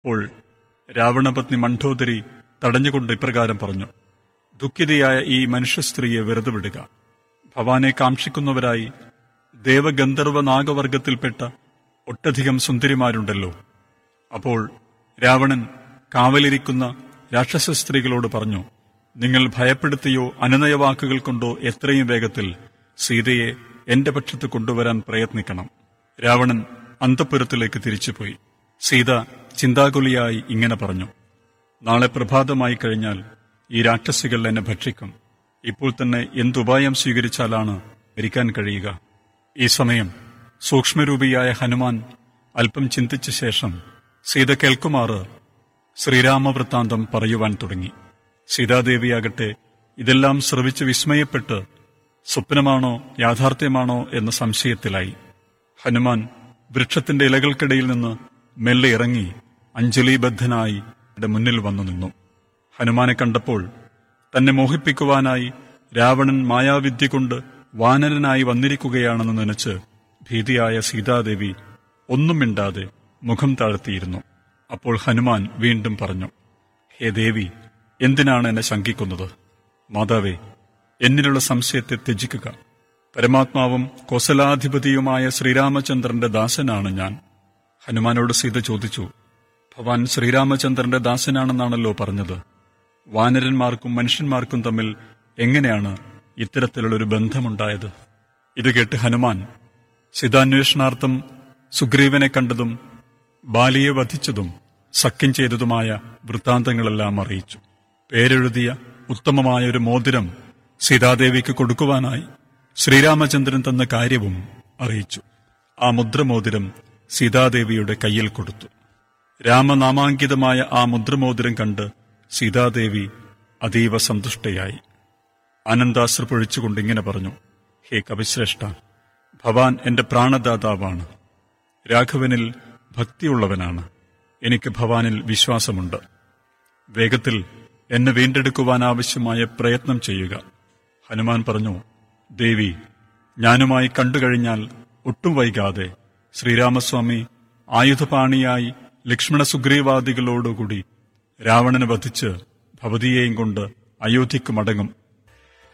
അപ്പോൾ രാവണപത്നി മണ്ഡോദരി തടഞ്ഞുകൊണ്ട് ഇപ്രകാരം പറഞ്ഞു ദുഃഖിതയായ ഈ മനുഷ്യ സ്ത്രീയെ വെറുതെ വിടുക ഭവാനെ കാക്ഷിക്കുന്നവരായി ദേവഗന്ധർവ നാഗവർഗത്തിൽപ്പെട്ട ഒട്ടധികം സുന്ദരിമാരുണ്ടല്ലോ അപ്പോൾ രാവണൻ കാവലിരിക്കുന്ന രാക്ഷസ സ്ത്രീകളോട് പറഞ്ഞു നിങ്ങൾ ഭയപ്പെടുത്തിയോ അനുനയവാക്കുകൾ കൊണ്ടോ എത്രയും വേഗത്തിൽ സീതയെ എന്റെ പക്ഷത്ത് കൊണ്ടുവരാൻ പ്രയത്നിക്കണം രാവണൻ അന്തപുരത്തിലേക്ക് തിരിച്ചുപോയി സീത ചിന്താകുലിയായി ഇങ്ങനെ പറഞ്ഞു നാളെ പ്രഭാതമായി കഴിഞ്ഞാൽ ഈ രാക്ഷസികൾ എന്നെ ഭക്ഷിക്കും ഇപ്പോൾ തന്നെ എന്തുപായം സ്വീകരിച്ചാലാണ് മരിക്കാൻ കഴിയുക ഈ സമയം സൂക്ഷ്മരൂപിയായ ഹനുമാൻ അല്പം ചിന്തിച്ച ശേഷം സീത കേൾക്കുമാറ് ശ്രീരാമവൃത്താന്തം പറയുവാൻ തുടങ്ങി സീതാദേവിയാകട്ടെ ഇതെല്ലാം ശ്രവിച്ച് വിസ്മയപ്പെട്ട് സ്വപ്നമാണോ യാഥാർത്ഥ്യമാണോ എന്ന സംശയത്തിലായി ഹനുമാൻ വൃക്ഷത്തിന്റെ ഇലകൾക്കിടയിൽ നിന്ന് മെല്ലെ ഇറങ്ങി അഞ്ജലിബദ്ധനായി അവരുടെ മുന്നിൽ വന്നു നിന്നു ഹനുമാനെ കണ്ടപ്പോൾ തന്നെ മോഹിപ്പിക്കുവാനായി രാവണൻ മായാവിദ്യ കൊണ്ട് വാനരനായി വന്നിരിക്കുകയാണെന്ന് നനച്ച് ഭീതിയായ സീതാദേവി ഒന്നും മിണ്ടാതെ മുഖം താഴ്ത്തിയിരുന്നു അപ്പോൾ ഹനുമാൻ വീണ്ടും പറഞ്ഞു ഹേ ദേവി എന്തിനാണ് എന്നെ ശങ്കിക്കുന്നത് മാതാവേ എന്നിലുള്ള സംശയത്തെ ത്യജിക്കുക പരമാത്മാവും കോസലാധിപതിയുമായ ശ്രീരാമചന്ദ്രന്റെ ദാസനാണ് ഞാൻ ഹനുമാനോട് സീത ചോദിച്ചു ഭവാൻ ശ്രീരാമചന്ദ്രന്റെ ദാസനാണെന്നാണല്ലോ പറഞ്ഞത് വാനരന്മാർക്കും മനുഷ്യന്മാർക്കും തമ്മിൽ എങ്ങനെയാണ് ഇത്തരത്തിലുള്ളൊരു ബന്ധമുണ്ടായത് ഇത് കേട്ട് ഹനുമാൻ സീതാന്വേഷണാർത്ഥം സുഗ്രീവനെ കണ്ടതും ബാലിയെ വധിച്ചതും സഖ്യം ചെയ്തതുമായ വൃത്താന്തങ്ങളെല്ലാം അറിയിച്ചു പേരെഴുതിയ ഉത്തമമായ ഒരു മോതിരം സീതാദേവിക്ക് കൊടുക്കുവാനായി ശ്രീരാമചന്ദ്രൻ തന്ന കാര്യവും അറിയിച്ചു ആ മുദ്രമോതിരം സീതാദേവിയുടെ കയ്യിൽ കൊടുത്തു രാമനാമാങ്കിതമായ ആ മുദ്രമോതിരം കണ്ട് സീതാദേവി അതീവ സന്തുഷ്ടയായി ആനന്ദാശ്ര പൊഴിച്ചുകൊണ്ട് ഇങ്ങനെ പറഞ്ഞു ഹേ കവിശ്രേഷ്ഠ ഭവാൻ എന്റെ പ്രാണദാതാവാണ് രാഘവനിൽ ഭക്തിയുള്ളവനാണ് എനിക്ക് ഭവാനിൽ വിശ്വാസമുണ്ട് വേഗത്തിൽ എന്നെ വീണ്ടെടുക്കുവാൻ ആവശ്യമായ പ്രയത്നം ചെയ്യുക ഹനുമാൻ പറഞ്ഞു ദേവി ഞാനുമായി കണ്ടുകഴിഞ്ഞാൽ ഒട്ടും വൈകാതെ ശ്രീരാമസ്വാമി ആയുധപാണിയായി ലക്ഷ്മണ സുഗ്രീവാദികളോടുകൂടി രാവണനെ വധിച്ച് ഭവതിയെയും കൊണ്ട് അയോധ്യക്ക് മടങ്ങും